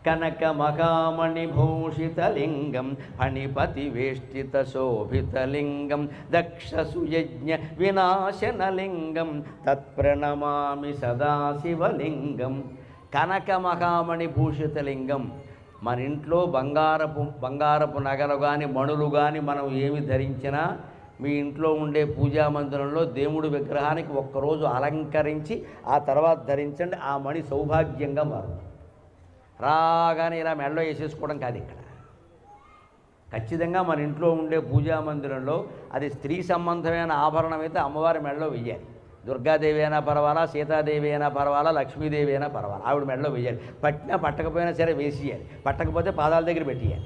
కనకమకామణిభూషితలింగం ఫణిపతి వేష్టిత శోభితలింగం దక్షసుయజ్ఞ వినాశనలింగం తత్ప్రణమామి సదాశివలింగం కనకమకామణి భూషితలింగం మన ఇంట్లో బంగారపు బంగారపు నగలు కానీ మణులు కానీ మనం ఏమి ధరించినా మీ ఇంట్లో ఉండే పూజా మందిరంలో దేవుడి విగ్రహానికి ఒక్కరోజు అలంకరించి ఆ తర్వాత ధరించండి ఆ మణి సౌభాగ్యంగా మారుతుంది రాగానే ఇలా మెడలో వేసేసుకోవడం కాదు ఇక్కడ ఖచ్చితంగా మన ఇంట్లో ఉండే పూజా మందిరంలో అది స్త్రీ సంబంధమైన ఆభరణం అయితే అమ్మవారి మెడలో వెయ్యాలి దుర్గాదేవి అయినా పర్వాలా సీతాదేవి అయినా పర్వాలా లక్ష్మీదేవి అయినా పర్వాలా ఆవిడ మెడలో వెయ్యాలి పట్టినా పట్టకపోయినా సరే వేసేయాలి పట్టకపోతే పాదాల దగ్గర పెట్టేయాలి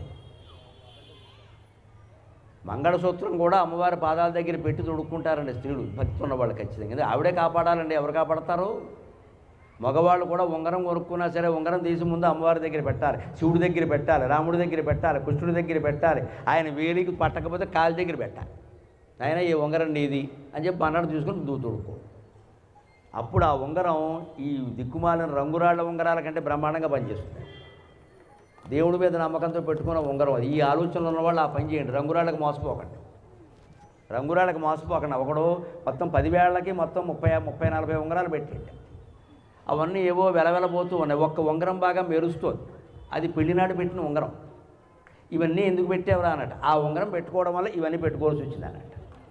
మంగళసూత్రం కూడా అమ్మవారి పాదాల దగ్గర పెట్టి తొడుక్కుంటారండి స్త్రీలు భక్తి ఉన్న వాళ్ళు ఖచ్చితంగా ఎందుకంటే ఆవిడే కాపాడాలండి ఎవరు కాపాడతారు మగవాళ్ళు కూడా ఉంగరం కొనుక్కున్నా సరే ఉంగరం తీసి ముందు అమ్మవారి దగ్గర పెట్టాలి శివుడి దగ్గర పెట్టాలి రాముడి దగ్గర పెట్టాలి కృష్ణుడి దగ్గర పెట్టాలి ఆయన వేలికి పట్టకపోతే కాలి దగ్గర పెట్టాలి ఆయన ఈ ఉంగరం నీది అని చెప్పి అన్నాడు తీసుకొని దూ తొడుక్కో అప్పుడు ఆ ఉంగరం ఈ దిక్కుమాలిన రంగురాళ్ళ ఉంగరాల కంటే బ్రహ్మాండంగా పనిచేస్తుంది దేవుడి మీద నమ్మకంతో పెట్టుకున్న ఉంగరం అది ఈ ఆలోచనలు ఉన్న వాళ్ళు ఆ పని చేయండి రంగురాళ్ళకి మోసపోకండి రంగురాళ్ళకి మోసపోకండి ఒకడు మొత్తం పదివేళ్ళకి మొత్తం ముప్పై ముప్పై నలభై ఉంగరాలు పెట్టండి అవన్నీ ఏవో వెలవెలబోతూ ఉన్నాయి ఒక్క ఉంగరం బాగా మెరుస్తుంది అది పెళ్లినాడు పెట్టిన ఉంగరం ఇవన్నీ ఎందుకు పెట్టేవరా అన్నట్టు ఆ ఉంగరం పెట్టుకోవడం వల్ల ఇవన్నీ పెట్టుకోవాల్సి వచ్చింది అన్నట్టు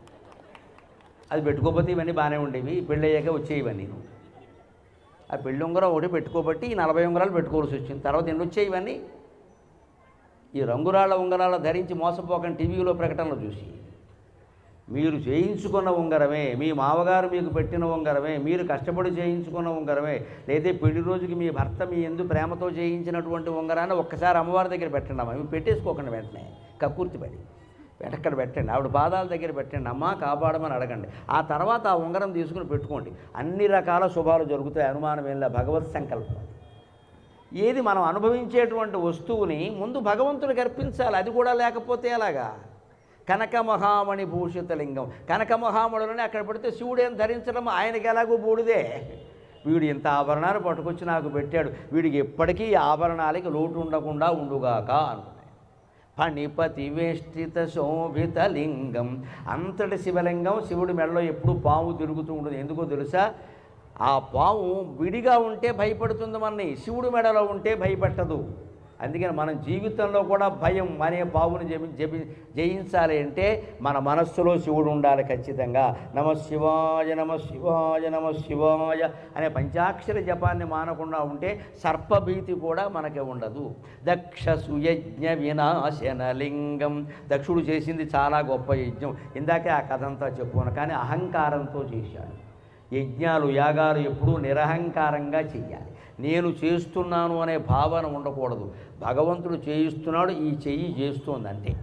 అది పెట్టుకోకపోతే ఇవన్నీ బాగానే ఉండేవి పెళ్ళి అయ్యాక వచ్చేవి ఇవన్నీ ఆ పెళ్లి ఉంగరం ఒకటి పెట్టుకోబట్టి ఈ నలభై ఉంగరాలు పెట్టుకోవాల్సి వచ్చింది తర్వాత ఎన్ని వచ్చాయి ఇవన్నీ ఈ రంగురాళ్ళ ఉంగరాలు ధరించి మోసపోకండి టీవీలో ప్రకటనలు చూసి మీరు చేయించుకున్న ఉంగరమే మీ మామగారు మీకు పెట్టిన ఉంగరమే మీరు కష్టపడి చేయించుకున్న ఉంగరమే లేదా పెళ్లి రోజుకి మీ భర్త మీ ఎందు ప్రేమతో చేయించినటువంటి ఉంగరాన్ని ఒక్కసారి అమ్మవారి దగ్గర పెట్టండి అమ్మ ఇవి పెట్టేసుకోకండి వెంటనే కక్కుర్తి పడి వెనక్కడ పెట్టండి ఆవిడ పాదాల దగ్గర పెట్టండి అమ్మ కాపాడమని అడగండి ఆ తర్వాత ఆ ఉంగరం తీసుకుని పెట్టుకోండి అన్ని రకాల శుభాలు జరుగుతాయి అనుమానం ఏం లే భగవత్ సంకల్పం ఏది మనం అనుభవించేటువంటి వస్తువుని ముందు భగవంతుడికి అర్పించాలి అది కూడా లేకపోతే ఎలాగా కనక మహామణి భూషిత లింగం కనక మహామణులని అక్కడ పెడితే శివుడేం ధరించడం ఆయనకి ఎలాగో బూడిదే వీడు ఇంత ఆభరణాలు పట్టుకొచ్చి నాకు పెట్టాడు వీడికి ఎప్పటికీ ఈ ఆభరణాలకి లోటు ఉండకుండా ఉండుగాక అనుకున్నాయి ఫణిపతి వేష్టిత శోభిత లింగం అంతటి శివలింగం శివుడి మెడలో ఎప్పుడు పాము తిరుగుతూ ఉంటుంది ఎందుకో తెలుసా ఆ పాము విడిగా ఉంటే భయపడుతుంది మనని శివుడి మెడలో ఉంటే భయపెట్టదు అందుకని మనం జీవితంలో కూడా భయం అనే పావుని జమి జపి జయించాలి అంటే మన మనస్సులో శివుడు ఉండాలి ఖచ్చితంగా నమ శివాయ నమ శివాయ నమ శివాయ అనే పంచాక్షర జపాన్ని మానకుండా ఉంటే సర్పభీతి కూడా మనకి ఉండదు దక్ష సుయజ్ఞ వినాశన లింగం దక్షుడు చేసింది చాలా గొప్ప యజ్ఞం ఇందాకే ఆ కథ అంతా చెప్పుకున్నాను కానీ అహంకారంతో చేశాడు యజ్ఞాలు యాగాలు ఎప్పుడూ నిరహంకారంగా చెయ్యాలి నేను చేస్తున్నాను అనే భావన ఉండకూడదు భగవంతుడు చేయిస్తున్నాడు ఈ చెయ్యి చేస్తోంది అంతే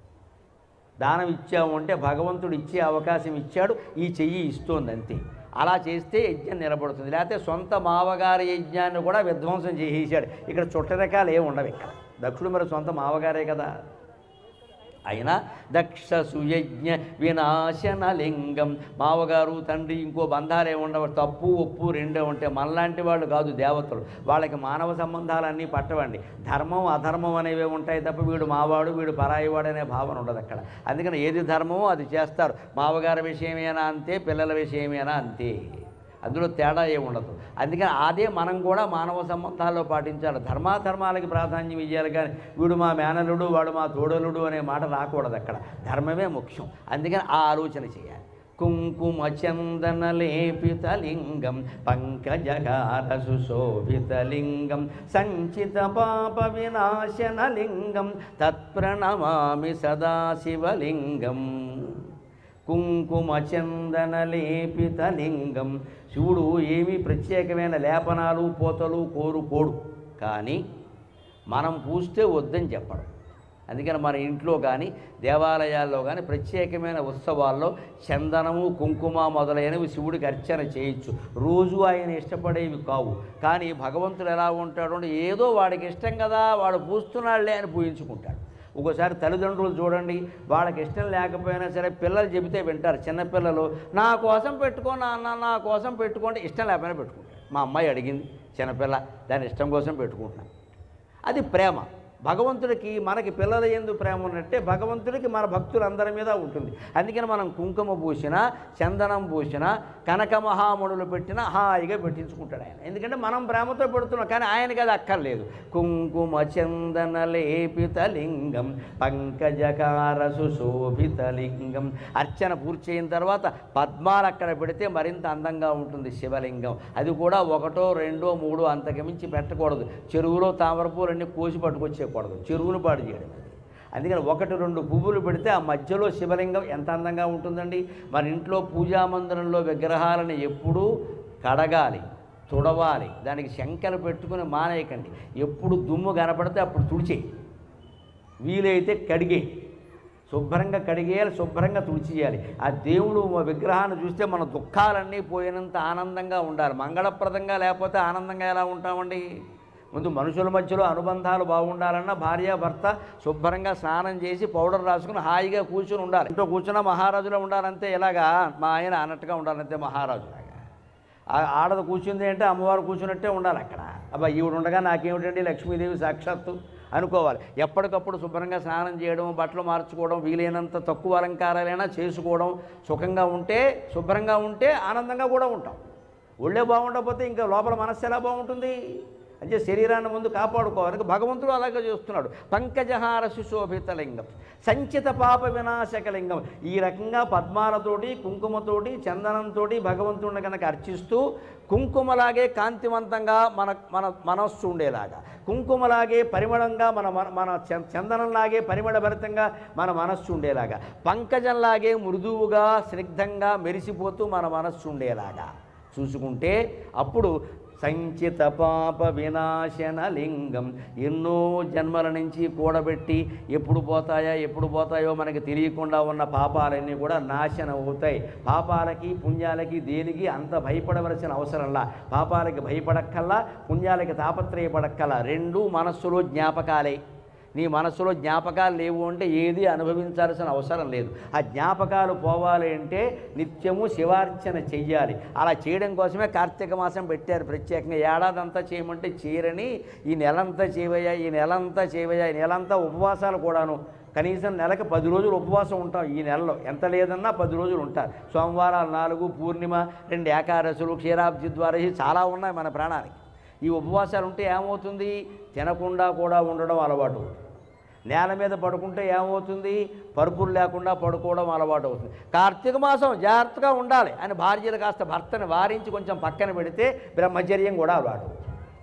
దానం ఇచ్చాము అంటే భగవంతుడు ఇచ్చే అవకాశం ఇచ్చాడు ఈ చెయ్యి ఇస్తోంది అంతే అలా చేస్తే యజ్ఞం నిలబడుతుంది లేకపోతే సొంత మావగారి యజ్ఞాన్ని కూడా విధ్వంసం చేసేసాడు ఇక్కడ చుట్టరకాలు ఏమి ఉండవు ఇక్కడ దక్షుడు మరి సొంత మావగారే కదా అయినా దక్ష సుయజ్ఞ వినాశన లింగం మావగారు తండ్రి ఇంకో బంధాలు ఏమి ఉండవు తప్పు ఒప్పు రెండే ఉంటే మనలాంటి వాళ్ళు కాదు దేవతలు వాళ్ళకి మానవ సంబంధాలన్నీ పట్టవండి ధర్మం అధర్మం అనేవి ఉంటాయి తప్ప వీడు మావాడు వీడు పరాయివాడు అనే భావన ఉండదు అక్కడ అందుకని ఏది ధర్మమో అది చేస్తారు మావగారి విషయమేనా అంతే పిల్లల విషయమేనా అంతే అందులో తేడా ఏమి ఉండదు అందుకని అదే మనం కూడా మానవ సంబంధాల్లో పాటించాలి ధర్మాధర్మాలకి ప్రాధాన్యం ఇవ్వాలి కానీ వీడు మా మేనలుడు వాడు మా తోడలుడు అనే మాట రాకూడదు అక్కడ ధర్మమే ముఖ్యం అందుకని ఆ ఆలోచన చేయాలి కుంకుమ చందన లేపిత లింగం పంకజగార సుశోభిత లింగం సంచిత పాప వినాశన లింగం తత్ప్రణమామి సదాశివలింగం కుంకుమ చందన లేపిత లింగం శివుడు ఏమీ ప్రత్యేకమైన లేపనాలు పోతలు కోరుకోడు కానీ మనం పూస్తే వద్దని చెప్పడం అందుకని మన ఇంట్లో కానీ దేవాలయాల్లో కానీ ప్రత్యేకమైన ఉత్సవాల్లో చందనము కుంకుమ మొదలైనవి శివుడికి అర్చన చేయొచ్చు రోజు ఆయన ఇష్టపడేవి కావు కానీ భగవంతుడు ఎలా ఉంటాడు అంటే ఏదో వాడికి ఇష్టం కదా వాడు పూస్తున్నాడులే అని పూజించుకుంటాడు ఒక్కోసారి తల్లిదండ్రులు చూడండి వాళ్ళకి ఇష్టం లేకపోయినా సరే పిల్లలు చెబితే వింటారు చిన్నపిల్లలు నా కోసం పెట్టుకో నాన్న నా కోసం పెట్టుకోండి ఇష్టం లేకపోయినా పెట్టుకుంటారు మా అమ్మాయి అడిగింది చిన్నపిల్ల దాని ఇష్టం కోసం పెట్టుకుంటున్నాను అది ప్రేమ భగవంతుడికి మనకి పిల్లల ఎందు ప్రేమ ఉన్నట్టే భగవంతుడికి మన భక్తులందరి మీద ఉంటుంది అందుకని మనం కుంకుమ పూసిన చందనం పూసిన కనక మహాముడులు పెట్టిన హాయిగా పెట్టించుకుంటాడు ఆయన ఎందుకంటే మనం ప్రేమతో పెడుతున్నాం కానీ ఆయనకి అది అక్కర్లేదు కుంకుమ చందన లేపిత లింగం పంకజకార సుశోభిత లింగం అర్చన పూర్తి అయిన తర్వాత పద్మాలు అక్కడ పెడితే మరింత అందంగా ఉంటుంది శివలింగం అది కూడా ఒకటో రెండో మూడో అంతకుమించి పెట్టకూడదు చెరువులో తామరపూలన్నీ కోసి పట్టుకొచ్చేయకూడదు చెరువును పాడు చేయడం అది అందుకని ఒకటి రెండు పువ్వులు పెడితే ఆ మధ్యలో శివలింగం ఎంత అందంగా ఉంటుందండి మన ఇంట్లో పూజా మందిరంలో విగ్రహాలను ఎప్పుడూ కడగాలి తుడవాలి దానికి శంకలు పెట్టుకుని మానేయకండి ఎప్పుడు దుమ్ము కనపడితే అప్పుడు తుడిచేయి వీలైతే కడిగే శుభ్రంగా కడిగేయాలి శుభ్రంగా తుడిచేయాలి ఆ దేవుడు మా విగ్రహాన్ని చూస్తే మన దుఃఖాలన్నీ పోయినంత ఆనందంగా ఉండాలి మంగళప్రదంగా లేకపోతే ఆనందంగా ఎలా ఉంటామండి ముందు మనుషుల మధ్యలో అనుబంధాలు బాగుండాలన్నా భార్య భర్త శుభ్రంగా స్నానం చేసి పౌడర్ రాసుకుని హాయిగా కూర్చుని ఉండాలి ఇంట్లో కూర్చున్న మహారాజులో ఉండాలంతే ఇలాగా మా ఆయన అన్నట్టుగా ఉండాలంతే మహారాజులాగా ఆ- ఆడది కూర్చుంది అంటే అమ్మవారు కూర్చున్నట్టే ఉండాలి అక్కడ అబ్బా ఈవిడ ఉండగా నాకేమిటండి లక్ష్మీదేవి సాక్షాత్తు అనుకోవాలి ఎప్పటికప్పుడు శుభ్రంగా స్నానం చేయడం బట్టలు మార్చుకోవడం వీలైనంత తక్కువ అలంకారాలైనా చేసుకోవడం సుఖంగా ఉంటే శుభ్రంగా ఉంటే ఆనందంగా కూడా ఉంటాం ఒళ్ళే బాగుండకపోతే ఇంకా లోపల మనస్సు ఎలా బాగుంటుంది అంటే శరీరాన్ని ముందు కాపాడుకోవాలి భగవంతుడు అలాగే చేస్తున్నాడు పంకజహార సుశోభిత లింగం సంచిత పాప వినాశక లింగం ఈ రకంగా పద్మాలతోటి కుంకుమతోటి చందనంతోటి భగవంతుడిని కనుక అర్చిస్తూ కుంకుమలాగే కాంతివంతంగా మన మన మనస్సు ఉండేలాగా కుంకుమలాగే పరిమళంగా మన మన- మన చ- చందనంలాగే పరిమళభరితంగా మన మనస్సు ఉండేలాగా పంకజంలాగే మృదువుగా స్నిగ్ధంగా మెరిసిపోతూ మన మనస్సు ఉండేలాగా చూసుకుంటే అప్పుడు సంచిత పాప వినాశన లింగం ఎన్నో జన్మల నుంచి కూడబెట్టి ఎప్పుడు పోతాయా ఎప్పుడు పోతాయో మనకి తెలియకుండా ఉన్న పాపాలన్నీ కూడా నాశనం అవుతాయి పాపాలకి పుణ్యాలకి దేనికి అంత భయపడవలసిన అవసరంలా పాపాలకి భయపడక్కల్లా పుణ్యాలకి తాపత్రయపడక్కల్లా రెండు మనస్సులో జ్ఞాపకాలే నీ మనసులో జ్ఞాపకాలు లేవు అంటే ఏది అనుభవించాల్సిన అవసరం లేదు ఆ జ్ఞాపకాలు పోవాలి అంటే నిత్యము శివార్చన చెయ్యాలి అలా చేయడం కోసమే కార్తీక మాసం పెట్టారు ప్రత్యేకంగా ఏడాదంతా చేయమంటే చేయరని ఈ నెలంతా చేయవయ్యా ఈ నెలంతా చేయవయ్యా ఈ నెలంతా ఉపవాసాలు కూడాను కనీసం నెలకు పది రోజులు ఉపవాసం ఉంటాం ఈ నెలలో ఎంత లేదన్నా పది రోజులు ఉంటారు సోమవారాలు నాలుగు పూర్ణిమ రెండు ఏకాదశులు క్షీరాబ్ది ద్వారహి చాలా ఉన్నాయి మన ప్రాణానికి ఈ ఉపవాసాలు ఉంటే ఏమవుతుంది తినకుండా కూడా ఉండడం అలవాటు అవుతుంది నేల మీద పడుకుంటే ఏమవుతుంది పరుపులు లేకుండా పడుకోవడం అలవాటు అవుతుంది కార్తీక మాసం జాగ్రత్తగా ఉండాలి అని భార్యలు కాస్త భర్తని వారించి కొంచెం పక్కన పెడితే బ్రహ్మచర్యం కూడా అలవాటు అవుతుంది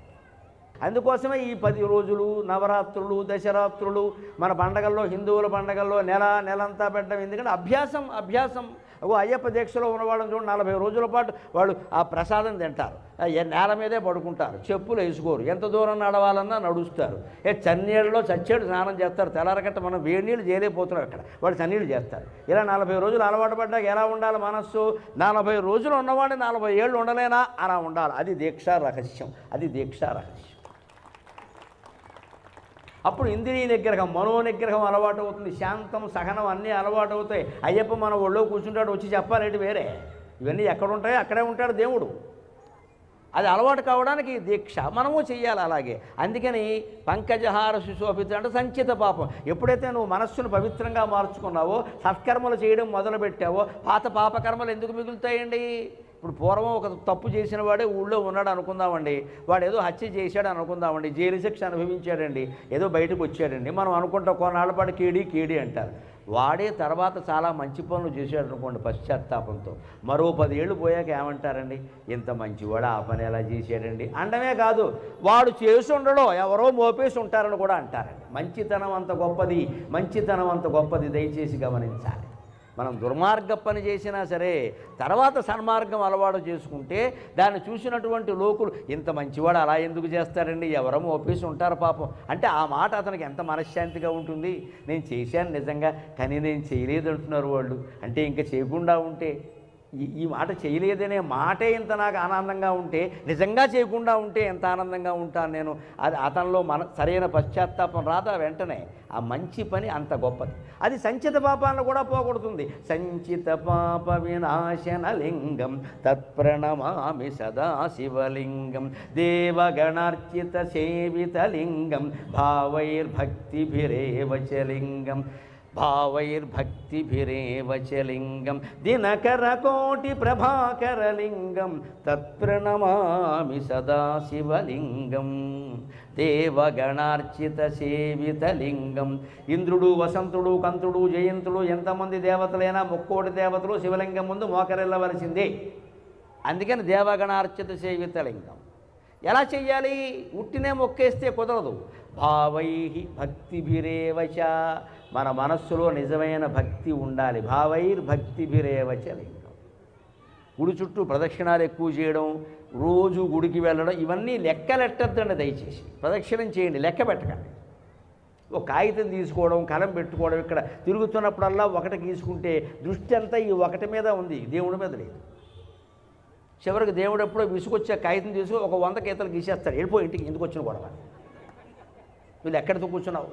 అందుకోసమే ఈ పది రోజులు నవరాత్రులు దశరాత్రులు మన పండగల్లో హిందువుల పండగల్లో నెల నెలంతా పెట్టడం ఎందుకంటే అభ్యాసం అభ్యాసం ఓ అయ్యప్ప దీక్షలో ఉన్నవాళ్ళని చూడండి నలభై రోజుల పాటు వాళ్ళు ఆ ప్రసాదం తింటారు ఆ ఏ- నేల మీదే పడుకుంటారు చెప్పులు వేసుకోరు ఎంత దూరం నడవాలన్నా నడుస్తారు ఏ చన్నీళ్ళలో చచ్చేడు స్నానం చేస్తారు తెల్లారకట్ట మనం వేడి నీళ్ళు చేయలేకపోతున్నాం అక్కడ వాళ్ళు చన్నీళ్ళు చేస్తారు ఇలా నలభై రోజులు అలవాటు పడ్డాక ఎలా ఉండాలి మనస్సు నలభై రోజులు ఉన్నవాడిని నలభై ఏళ్ళు ఉండలేనా అలా ఉండాలి అది దీక్షా రహస్యం అది దీక్షా రహస్యం అప్పుడు ఇంద్రియ నిగ్రహం మనో నిగ్రహం అలవాటు అవుతుంది శాంతం సహనం అన్నీ అలవాటు అవుతాయి అయ్యప్ప మన ఒళ్ళో కూర్చుంటాడు వచ్చి చెప్పాలేంటి వేరే ఇవన్నీ ఎక్కడ ఉంటాయో అక్కడే ఉంటాడు దేవుడు అది అలవాటు కావడానికి ఈ దీక్ష మనము చెయ్యాలి అలాగే అందుకని పంకజహార సుశోభిత అంటే సంచిత పాపం ఎప్పుడైతే నువ్వు మనస్సును పవిత్రంగా మార్చుకున్నావో సత్కర్మలు చేయడం మొదలుపెట్టావో పాత పాపకర్మలు ఎందుకు మిగులుతాయండి ఇప్పుడు పూర్వం ఒక తప్పు చేసిన వాడే ఊళ్ళో ఉన్నాడు అనుకుందామండి వాడు ఏదో హత్య చేశాడు అనుకుందామండి జైలు శిక్ష అనుభవించాడండి ఏదో బయటకు వచ్చాడండి మనం అనుకుంటాం కొన్నాళ్ళ పాటు కేడి కేడి అంటారు వాడే తర్వాత చాలా మంచి పనులు చేశాడు అనుకోండి పశ్చాత్తాపంతో మరో పదేళ్ళు పోయాక ఏమంటారండి ఇంత మంచివాడు ఆ పని ఎలా చేశాడండి అండమే కాదు వాడు చేసి ఉండడో ఎవరో మోపేసి ఉంటారని కూడా అంటారండి మంచితనం అంత గొప్పది మంచితనం అంత గొప్పది దయచేసి గమనించాలి మనం దుర్మార్గ పని చేసినా సరే తర్వాత సన్మార్గం అలవాటు చేసుకుంటే దాన్ని చూసినటువంటి లోకులు ఇంత మంచివాడు అలా ఎందుకు చేస్తారండి ఎవరో ఒప్పేసి ఉంటారు పాపం అంటే ఆ మాట అతనికి ఎంత మనశ్శాంతిగా ఉంటుంది నేను చేశాను నిజంగా కానీ నేను చేయలేదు అంటున్నారు వాళ్ళు అంటే ఇంకా చేయకుండా ఉంటే ఈ ఈ మాట చేయలేదనే మాటే ఇంత నాకు ఆనందంగా ఉంటే నిజంగా చేయకుండా ఉంటే ఎంత ఆనందంగా ఉంటాను నేను అది అతనిలో మన సరైన పశ్చాత్తాపం రాదా వెంటనే ఆ మంచి పని అంత గొప్పది అది సంచిత పాపాలను కూడా పోగొడుతుంది సంచిత పాప వినాశన లింగం తత్ప్రణమామి సదా శివలింగం దేవగణార్చిత సేవిత లింగం భావైర్భక్తిభిరేవ చ లింగం భావైర్భక్తిభిరేవ చ లింగం దినకరకోటి ప్రభాకరలింగం తత్ప్రణమామి సదా శివలింగం దేవగణార్చిత సేవిత లింగం ఇంద్రుడు వసంతుడు కంతుడు జయంతుడు ఎంతమంది దేవతలైనా ముక్కోటి దేవతలు శివలింగం ముందు మోకరిల్లవలసిందే అందుకని దేవగణార్చిత సేవిత లింగం ఎలా చెయ్యాలి ఉట్టినే మొక్కేస్తే కుదరదు భావై భక్తిభిరేవచ మన మనస్సులో నిజమైన భక్తి ఉండాలి భావైర్ భక్తిభిరేవచ లింగం గుడి చుట్టూ ప్రదక్షిణాలు ఎక్కువ చేయడం రోజు గుడికి వెళ్ళడం ఇవన్నీ లెక్కలెట్టద్దండి దయచేసి ప్రదక్షిణం చేయండి లెక్క పెట్టకండి ఒక కాగితం తీసుకోవడం కలం పెట్టుకోవడం ఇక్కడ తిరుగుతున్నప్పుడల్లా ఒకటి గీసుకుంటే దృష్టి అంతా ఈ ఒకటి మీద ఉంది దేవుడి మీద లేదు చివరికి దేవుడు ఎప్పుడో విసుకొచ్చే కాగితం తీసుకుని ఒక వంద గీతలు గీసేస్తాడు వెళ్ళిపో ఇంటికి ఎందుకు వచ్చిన గొడవ వీళ్ళు ఎక్కడితో కూర్చున్నావు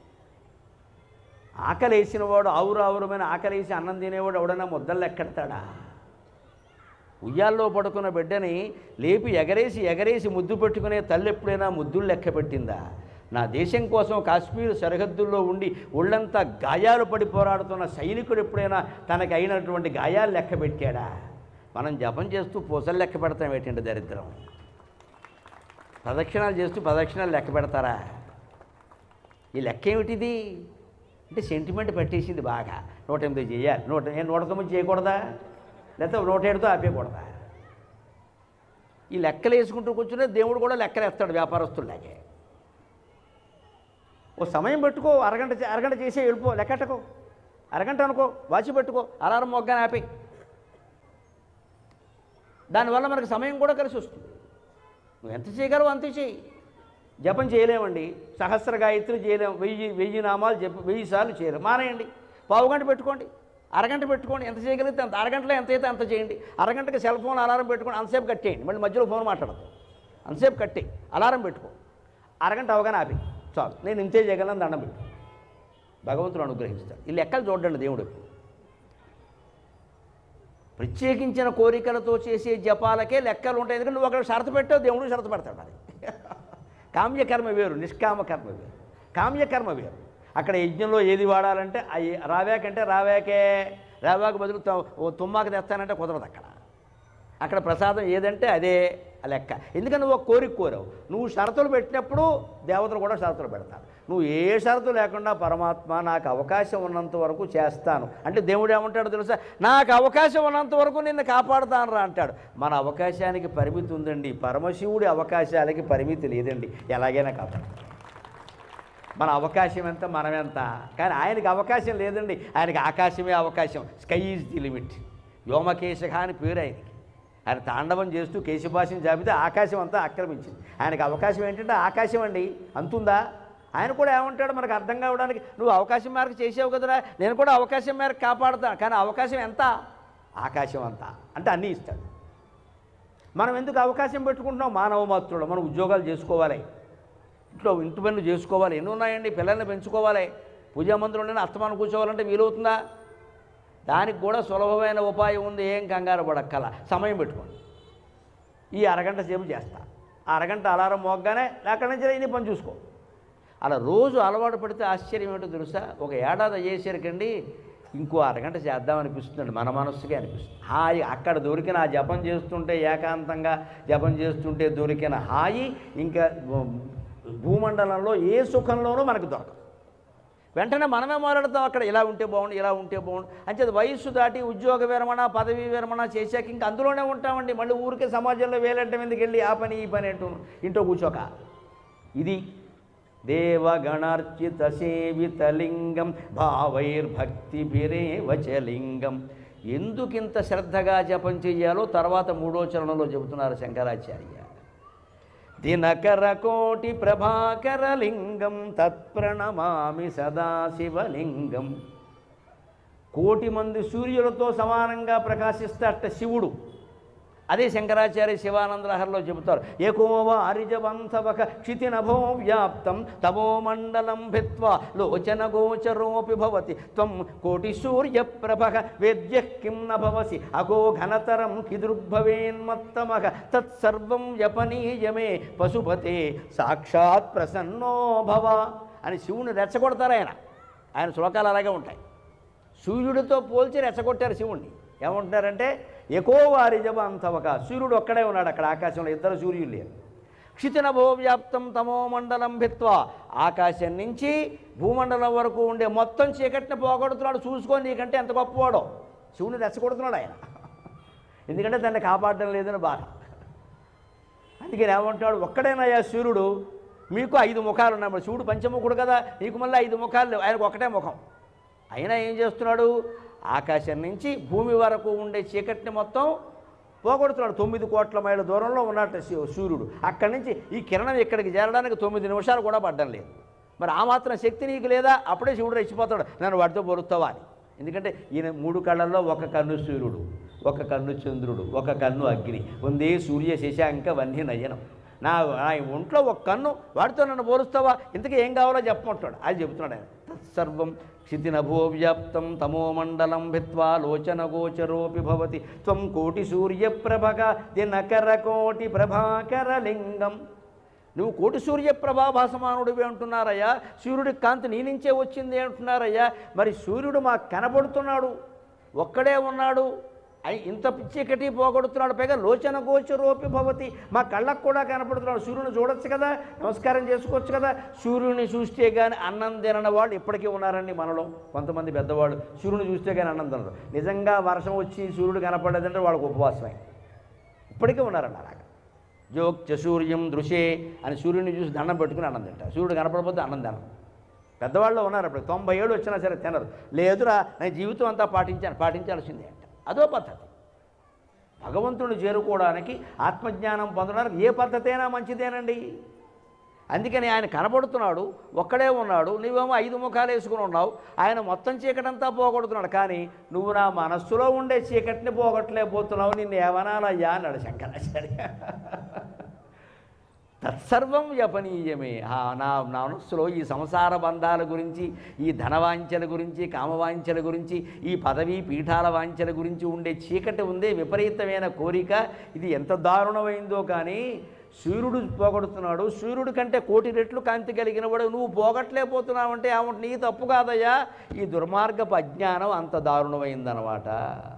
ఆకలి వేసిన వాడు ఆవురు ఆవురమైన ఆకలి వేసి అన్నం తినేవాడు ఎవడైనా ముద్దలు ఎక్కడతాడా ఉయ్యాల్లో పడుకున్న బిడ్డని లేపి ఎగరేసి ఎగరేసి ముద్దు పెట్టుకునే తల్లి ఎప్పుడైనా ముద్దులు లెక్క పెట్టిందా నా దేశం కోసం కాశ్మీర్ సరిహద్దుల్లో ఉండి ఒళ్ళంతా గాయాలు పడి పోరాడుతున్న సైనికుడు ఎప్పుడైనా తనకి అయినటువంటి గాయాలు లెక్క పెట్టాడా మనం జపం చేస్తూ పూసలు లెక్క పెడతాం ఏంటంటే దరిద్రం ప్రదక్షిణాలు చేస్తూ ప్రదక్షిణాలు లెక్క పెడతారా ఈ లెక్క ఏమిటిది అంటే సెంటిమెంట్ పెట్టేసింది బాగా నూట ఎనిమిది చేయాలి నూట ఏ- నూట తొమ్మిది చేయకూడదా లేకపోతే నూట ఏడుతో ఆపేయకూడదా ఈ లెక్కలు వేసుకుంటూ కూర్చునే దేవుడు కూడా లెక్కలు వేస్తాడు వ్యాపారస్తుల్లాగే ఓ సమయం పెట్టుకో అరగంట చే- అరగంట చేసే వెళ్ళిపో లెక్కటకో అరగంట అనుకో వాచి పెట్టుకో అలారం మొగ్గానే ఆపి దానివల్ల మనకు సమయం కూడా కలిసి వస్తుంది నువ్వు ఎంత చేయగలవు అంతే చేయి జపం చేయలేమండి సహస్ర గాయత్రి చేయలేము వెయ్యి వెయ్యి నామాలు జప వెయ్యి సార్లు చేయలేము మానేయండి పావు గంట పెట్టుకోండి అరగంట పెట్టుకోండి ఎంత చేయగలిగితే అంత అరగంటలో ఎంత అయితే అంత చేయండి అరగంటకి సెల్ ఫోన్ అలారం పెట్టుకోండి అంతసేపు కట్టేయండి మళ్ళీ మధ్యలో ఫోన్ మాట్లాడదు అంతసేపు కట్టే అలారం పెట్టుకో అరగంట అవగానే ఆపి చాలు నేను ఇంతే చేయగలను దండం పెట్టు భగవంతుడు అనుగ్రహిస్తాడు ఈ లెక్కలు చూడండి దేవుడు ఎప్పుడు ప్రత్యేకించిన కోరికలతో చేసే జపాలకే లెక్కలు ఉంటాయి ఎందుకంటే నువ్వు అక్కడ షరతు పెట్టావు దేవుడు షరతు పెడతాడు అది కామ్యకర్మ వేరు నిష్కామ కర్మ వేరు కామ్యకర్మ వేరు అక్కడ యజ్ఞంలో ఏది వాడాలంటే అవి రావాకంటే రావాకే రావాకు బదులు త- ఓ తుమ్మాకు తెస్తానంటే కుదరదు అక్కడ అక్కడ ప్రసాదం ఏదంటే అదే ఆ లెక్క ఎందుకంటే నువ్వు ఒక కోరిక కోరావు నువ్వు షరతులు పెట్టినప్పుడు దేవతలు కూడా షరతులు పెడతారు నువ్వు ఏ షరతు లేకుండా పరమాత్మ నాకు అవకాశం ఉన్నంత వరకు చేస్తాను అంటే దేవుడు ఏమంటాడు తెలుసా నాకు అవకాశం ఉన్నంత వరకు నిన్ను కాపాడుతాను రా అంటాడు మన అవకాశానికి పరిమితి ఉందండి పరమశివుడి అవకాశాలకి పరిమితి లేదండి ఎలాగైనా కాపాడు మన అవకాశం ఎంత మనం ఎంత కానీ ఆయనకి అవకాశం లేదండి ఆయనకి ఆకాశమే అవకాశం స్కై ఈజ్ ది లిమిట్ వ్యోమకేశక అని పేరు ఆయనకి ఆయన తాండవం చేస్తూ కేశభాషను జాబితే ఆకాశం అంతా ఆక్రమించింది ఆయనకి అవకాశం ఏంటంటే ఆకాశం అండి అంతుందా ఆయన కూడా ఏమంటాడు మనకు అర్థం కావడానికి నువ్వు అవకాశం మేరకు చేసావు కదరా నేను కూడా అవకాశం మేరకు కాపాడుతా కానీ అవకాశం ఎంత ఆకాశం అంతా అంటే అన్నీ ఇస్తాడు మనం ఎందుకు అవకాశం పెట్టుకుంటున్నాం మానవ మాత్రుడు మనం ఉద్యోగాలు చేసుకోవాలి ఇంట్లో ఇంటి పనులు చేసుకోవాలి ఎన్ని ఉన్నాయండి పిల్లల్ని పెంచుకోవాలి పూజా మందిరంలోనే అస్తమానం కూర్చోవాలంటే వీలవుతుందా దానికి కూడా సులభమైన ఉపాయం ఉంది ఏం కంగారు పడక్కల సమయం పెట్టుకోండి ఈ అరగంట సేపు చేస్తా ఆ అరగంట అలారం మోగ్గానే అక్కడి నుంచి ఇన్ని పని చూసుకో అలా రోజు అలవాటు పడితే ఆశ్చర్యం ఏంటో తెలుసా ఒక ఏడాది అయ్యేసరికండి ఇంకో అరగంట చేద్దాం అనిపిస్తుందండి మన మనస్సుకే అనిపిస్తుంది హాయి అక్కడ దొరికిన ఆ జపం చేస్తుంటే ఏకాంతంగా జపం చేస్తుంటే దొరికిన హాయి ఇంకా భూమండలంలో ఏ సుఖంలోనూ మనకు దొరకదు వెంటనే మనమే మొదలెడతాం అక్కడ ఇలా ఉంటే బాగుండు ఇలా ఉంటే బాగుండు అంచేది వయస్సు దాటి ఉద్యోగ విరమణ పదవి విరమణ చేశాక ఇంకా అందులోనే ఉంటామండి మళ్ళీ ఊరికే సమాజంలో వేలంటే ఎందుకు వెళ్ళి ఆ పని ఈ పని అంటూ ఇంట్లో కూర్చోక ఇది దేవగణార్చిత సేవిత లింగం భావైర్భక్తిభిరేవ చ లింగం ఎందుకింత శ్రద్ధగా జపం చెయ్యాలో తర్వాత మూడో చరణంలో చెబుతున్నారు శంకరాచార్య దినకర కోటి ప్రభాకర లింగం తత్ప్రణమామి సదాశివలింగం కోటి మంది సూర్యులతో సమానంగా ప్రకాశిస్తాట శివుడు అదే శంకరాచార్య శివానందలహరిలో చెబుతారు ఏకోవ అరిజవంతవక క్షితినభో వ్యాప్తం తమో మండలం భిత్వా లోచన గోచరోపి భవతి త్వం కోటి సూర్య ప్రభక వేద్య కిం న భవసి అగో ఘనతరం కిదృగ్భవేన్మత్తమక తత్సర్వం యపనీయమే పశుపతే సాక్షాత్ ప్రసన్నో భవ అని శివుని రెచ్చగొడతారు ఆయన ఆయన శ్లోకాలు అలాగే ఉంటాయి సూర్యుడితో పోల్చి రెచ్చగొట్టారు శివుణ్ణి ఏమంటున్నారంటే ఎకో వారి జప అంతవక సూర్యుడు ఒక్కడే ఉన్నాడు అక్కడ ఆకాశంలో ఇద్దరు సూర్యులు లేరు క్షితిన భూవ్యాప్తం తమో మండలం భిత్వా ఆకాశం నుంచి భూమండలం వరకు ఉండే మొత్తం చీకటిని పోగొడుతున్నాడు చూసుకొని నీకంటే ఎంత గొప్పవాడో శివుని రెచ్చగొడుతున్నాడు ఆయన ఎందుకంటే దాన్ని కాపాడడం లేదని బాధ అందుకని ఏమంటాడు ఒక్కడేనయ్యా సూర్యుడు మీకు ఐదు ముఖాలు ఉన్నాయి మరి శివుడు పంచముఖుడు కదా నీకు మళ్ళీ ఐదు ముఖాలు లేవు ఆయనకు ఒకటే ముఖం అయినా ఏం చేస్తున్నాడు ఆకాశం నుంచి భూమి వరకు ఉండే చీకటిని మొత్తం పోగొడుతున్నాడు తొమ్మిది కోట్ల మైళ్ళ దూరంలో ఉన్నట్టు శి- సూర్యుడు అక్కడి నుంచి ఈ కిరణం ఇక్కడికి చేరడానికి తొమ్మిది నిమిషాలు కూడా పడ్డం లేదు మరి ఆ మాత్రం శక్తి నీకు లేదా అప్పుడే శివుడు రెచ్చిపోతాడు నన్ను వాడితో పొరుస్తావా అని ఎందుకంటే ఈయన మూడు కళ్ళల్లో ఒక కన్ను సూర్యుడు ఒక కన్ను చంద్రుడు ఒక కన్ను అగ్ని ఉందే సూర్య శశాంక వన్య నయనం నా నా ఒంట్లో ఒక కన్ను వాడితో నన్ను పోలుస్తావా ఇంతకీ ఏం కావాలో చెప్పమంటాడు అది చెబుతున్నాడు ఆయన తత్సర్వం క్షితినభో వ్యాప్తం తమోమండలం భిత్వా లోచన గోచరోపి భవతి త్వం కోటి సూర్యప్రభగ దినకర కోటి ప్రభాకర లింగం నువ్వు కోటి సూర్య ప్రభాభాసమానుడివి అంటున్నారయ్యా సూర్యుడి కాంతి నీ నుంచే వచ్చింది అంటున్నారయ్యా మరి సూర్యుడు మాకు కనబడుతున్నాడు ఒక్కడే ఉన్నాడు అయి ఇంత చీకటి పోగొడుతున్నాడు పైగా లోచన గోచరోపి భవతి మా కళ్ళకు కూడా కనపడుతున్నాడు సూర్యుని చూడొచ్చు కదా నమస్కారం చేసుకోవచ్చు కదా సూర్యుని చూస్తే కానీ అన్నం తినని వాళ్ళు ఇప్పటికీ ఉన్నారండి మనలో కొంతమంది పెద్దవాళ్ళు సూర్యుని చూస్తే కానీ అన్నం తినరు నిజంగా వర్షం వచ్చి సూర్యుడు కనపడలేదంటే వాళ్ళకు ఉపవాసమే ఇప్పటికీ ఉన్నారండి అలాగా జోక్చ సూర్యం దృశే అని సూర్యుని చూసి దండం పెట్టుకుని అన్నం తింటారు సూర్యుడు కనపడకపోతే అన్నం తినరు పెద్దవాళ్ళు ఉన్నారు అప్పుడు తొంభై ఏళ్ళు వచ్చినా సరే తినరు లేదురా నేను జీవితం అంతా పాటించాను పాటించాల్సిందే అంట అదో పద్ధతి భగవంతుని చేరుకోవడానికి ఆత్మజ్ఞానం పొందడానికి ఏ పద్ధతి అయినా మంచిదేనండి అందుకని ఆయన కనబడుతున్నాడు ఒక్కడే ఉన్నాడు నువ్వేమో ఐదు ముఖాలు వేసుకుని ఉన్నావు ఆయన మొత్తం చీకటంతా పోగొడుతున్నాడు కానీ నువ్వు నా మనస్సులో ఉండే చీకటిని పోగొట్టలేకపోతున్నావు నిన్ను ఏమనాలయ్యా అన్నాడు శంకరాచార్య తత్సర్వం వ్యపనీయమే ఆ నా నా మనస్సులో ఈ సంసార బంధాల గురించి ఈ ధనవాంఛల గురించి కామవాంఛల గురించి ఈ పదవీ పీఠాల వాంఛల గురించి ఉండే చీకటి ఉందే విపరీతమైన కోరిక ఇది ఎంత దారుణమైందో కానీ సూర్యుడు పోగొడుతున్నాడు సూర్యుడి కంటే కోటి రెట్లు కాంతి కలిగిన వాడు నువ్వు పోగొట్టలేకపోతున్నావంటే ఏమంటే నీ తప్పు కాదయ్యా ఈ దుర్మార్గపు అజ్ఞానం అంత దారుణమైందనమాట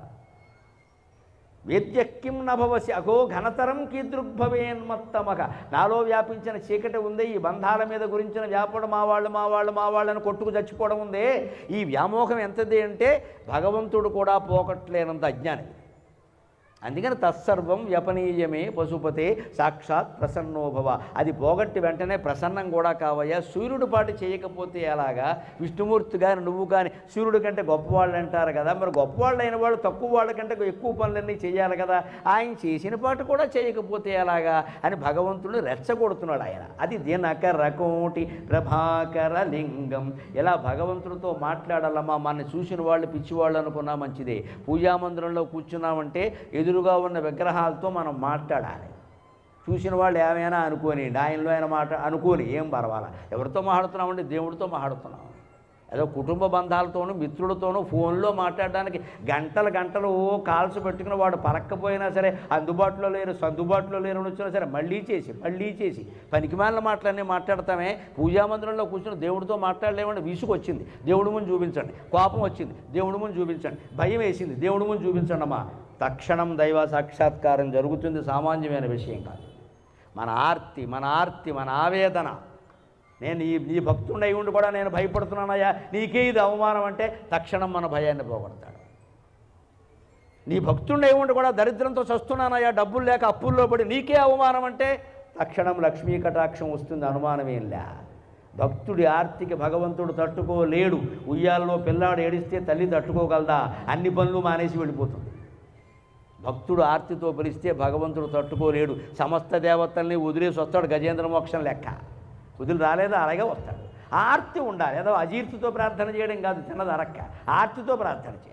వేద్యక్కిం నభవసి అగో ఘనతరం కీదృగ్భవేన్మత్తమక నాలో వ్యాపించిన చీకటి ఉందే ఈ బంధాల మీద గురించిన వ్యాపడం మా వాళ్ళు మా వాళ్ళు మా వాళ్ళని కొట్టుకు చచ్చిపోవడం ఉందే ఈ వ్యామోహం ఎంతది అంటే భగవంతుడు కూడా పోగొట్టలేనంత అజ్ఞానం అందుకని తత్సర్వం వ్యపనీయమే పశుపతే సాక్షాత్ ప్రసన్నోభవ అది పోగొట్టి వెంటనే ప్రసన్నం కూడా కావయ్యా సూర్యుడు పాటు చేయకపోతే ఎలాగా విష్ణుమూర్తి కానీ నువ్వు కానీ సూర్యుడి కంటే గొప్పవాళ్ళు అంటారు కదా మరి గొప్పవాళ్ళు అయిన వాళ్ళు తక్కువ వాళ్ళ కంటే ఎక్కువ పనులన్నీ చేయాలి కదా ఆయన చేసిన పాటు కూడా చేయకపోతే ఎలాగా అని భగవంతుడు రెచ్చగొడుతున్నాడు ఆయన అది దినకర కోటి ప్రభాకర లింగం ఎలా భగవంతుడితో మాట్లాడాలమ్మా మన చూసిన వాళ్ళు పిచ్చివాళ్ళు అనుకున్నా మంచిదే పూజామందిరంలో కూర్చున్నామంటే ఎదురుగా ఉన్న విగ్రహాలతో మనం మాట్లాడాలి చూసిన వాళ్ళు ఏమైనా అనుకోని ఆయనలో అయినా మాట అనుకోని ఏం పర్వాలా ఎవరితో మాట్లాడుతున్నామంటే దేవుడితో మాట్లాడుతున్నాం ఏదో కుటుంబ బంధాలతోనూ మిత్రులతోనూ ఫోన్లో మాట్లాడడానికి గంటలు గంటలు ఓ కాల్స్ పెట్టుకుని వాడు పలక్కపోయినా సరే అందుబాటులో లేరు అందుబాటులో లేరు అని వచ్చినా సరే మళ్ళీ చేసి మళ్ళీ చేసి పనికిమాలిన మాటలన్నీ మాట్లాడతామే పూజా మందిరంలో కూర్చుని దేవుడితో మాట్లాడలేమంటే విసుగు వచ్చింది దేవుడి ముందు చూపించండి కోపం వచ్చింది దేవుడి ముందు చూపించండి భయం వేసింది దేవుడి ముందు చూపించండి అమ్మా తక్షణం దైవ సాక్షాత్కారం జరుగుతుంది సామాన్యమైన విషయం కాదు మన ఆర్తి మన ఆర్తి మన ఆవేదన నేను ఈ నీ భక్తుడై ఉండి కూడా నేను భయపడుతున్నానయ్యా నీకే ఇది అవమానం అంటే తక్షణం మన భయాన్ని పోగొడతాడు నీ భక్తుడై ఉండి కూడా దరిద్రంతో చస్తున్నానయ్యా డబ్బులు లేక అప్పుల్లో పడి నీకే అవమానం అంటే తక్షణం లక్ష్మీ కటాక్షం వస్తుంది అనుమానమేంలే భక్తుడి ఆర్తికి భగవంతుడు తట్టుకోలేడు ఉయ్యాలలో పిల్లాడు ఏడిస్తే తల్లి తట్టుకోగలదా అన్ని పనులు మానేసి వెళ్ళిపోతుంది భక్తుడు ఆర్తితో పిలిస్తే భగవంతుడు తట్టుకోలేడు సమస్త దేవతల్ని వదిలేసి వస్తాడు గజేంద్ర మోక్షం లెక్క వదిలి రాలేదా అలాగే వస్తాడు ఆర్తి ఉండాలి ఏదో అజీర్తితో ప్రార్థన చేయడం కాదు తిన్నది అరక్క ఆర్తితో ప్రార్థన చేయాలి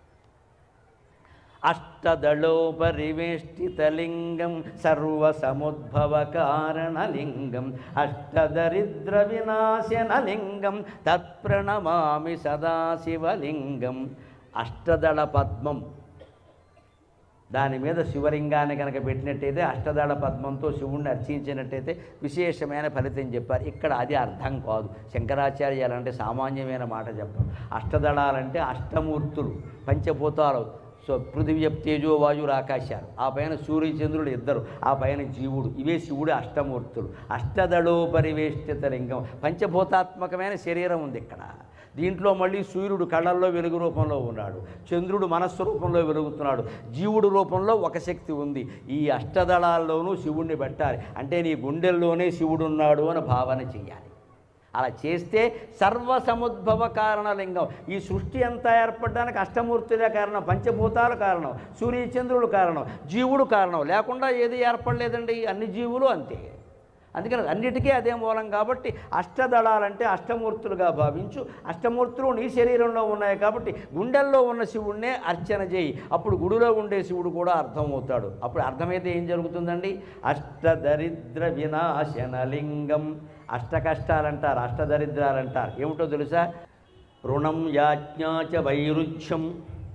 అష్టదళోపరివేష్టితలింగం సర్వసముద్భవ కారణలింగం అష్టదరిద్ర వినాశనలింగం తత్ప్రణమామి సదాశివలింగం అష్టదళ పద్మం దాని మీద శివలింగాన్ని కనుక పెట్టినట్టయితే అష్టదళ పద్మంతో శివుణ్ణి అర్చించినట్టయితే విశేషమైన ఫలితం చెప్పారు ఇక్కడ అది అర్థం కాదు శంకరాచార్యాలు అంటే సామాన్యమైన మాట చెప్పం అష్టదళాలంటే అష్టమూర్తులు పంచభూతాలు సో పృథివీ తేజో వాయువులు ఆకాశాలు ఆ పైన సూర్యచంద్రుడు ఇద్దరు ఆ పైన జీవుడు ఇవే శివుడు అష్టమూర్తులు అష్టదళోపరివేష్టిత లింగం పంచభూతాత్మకమైన శరీరం ఉంది ఇక్కడ దీంట్లో మళ్ళీ సూర్యుడు కళ్ళల్లో వెలుగు రూపంలో ఉన్నాడు చంద్రుడు మనస్సు రూపంలో వెలుగుతున్నాడు జీవుడు రూపంలో ఒక శక్తి ఉంది ఈ అష్టదళాల్లోనూ శివుణ్ణి పెట్టాలి అంటే నీ గుండెల్లోనే శివుడు ఉన్నాడు అని భావన చెయ్యాలి అలా చేస్తే సర్వసముద్భవ కారణలింగం ఈ సృష్టి అంతా ఏర్పడడానికి అష్టమూర్తులే కారణం పంచభూతాలు కారణం సూర్యచంద్రుడు కారణం జీవుడు కారణం లేకుండా ఏది ఏర్పడలేదండి అన్ని జీవులు అంతే అందుకని అన్నిటికీ అదే మూలం కాబట్టి అష్టదళాలంటే అష్టమూర్తులుగా భావించు అష్టమూర్తులు నీ శరీరంలో ఉన్నాయి కాబట్టి గుండెల్లో ఉన్న శివుణ్ణే అర్చన చేయి అప్పుడు గుడిలో ఉండే శివుడు కూడా అర్థమవుతాడు అప్పుడు అర్థమైతే ఏం జరుగుతుందండి అష్టదరిద్ర వినాశనలింగం అష్ట కష్టాలంటారు అష్టదరిద్రాలంటారు ఏమిటో తెలుసా రుణం యాజ్ఞాచ వైరుధ్యం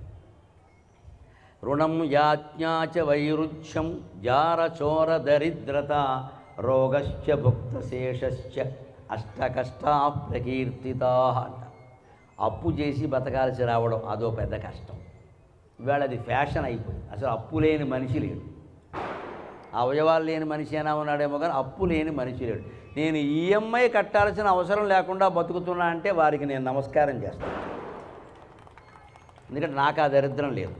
రుణం యాజ్ఞాచ వైరుధ్యం జారచోర దరిద్రత రోగశ్చ భుక్తశేషశ్చ అష్టకష్టా ప్రకీర్తితా అంట అప్పు చేసి బతకాల్సి రావడం అదో పెద్ద కష్టం ఇవాళ అది ఫ్యాషన్ అయిపోయింది అసలు అప్పు లేని మనిషి లేడు అవయవాలు లేని మనిషి అయినా ఉన్నాడేమో కానీ అప్పు లేని మనిషి లేడు నేను ఈఎంఐ కట్టాల్సిన అవసరం లేకుండా బతుకుతున్నా అంటే వారికి నేను నమస్కారం చేస్తాను ఎందుకంటే నాకు ఆ దరిద్రం లేదు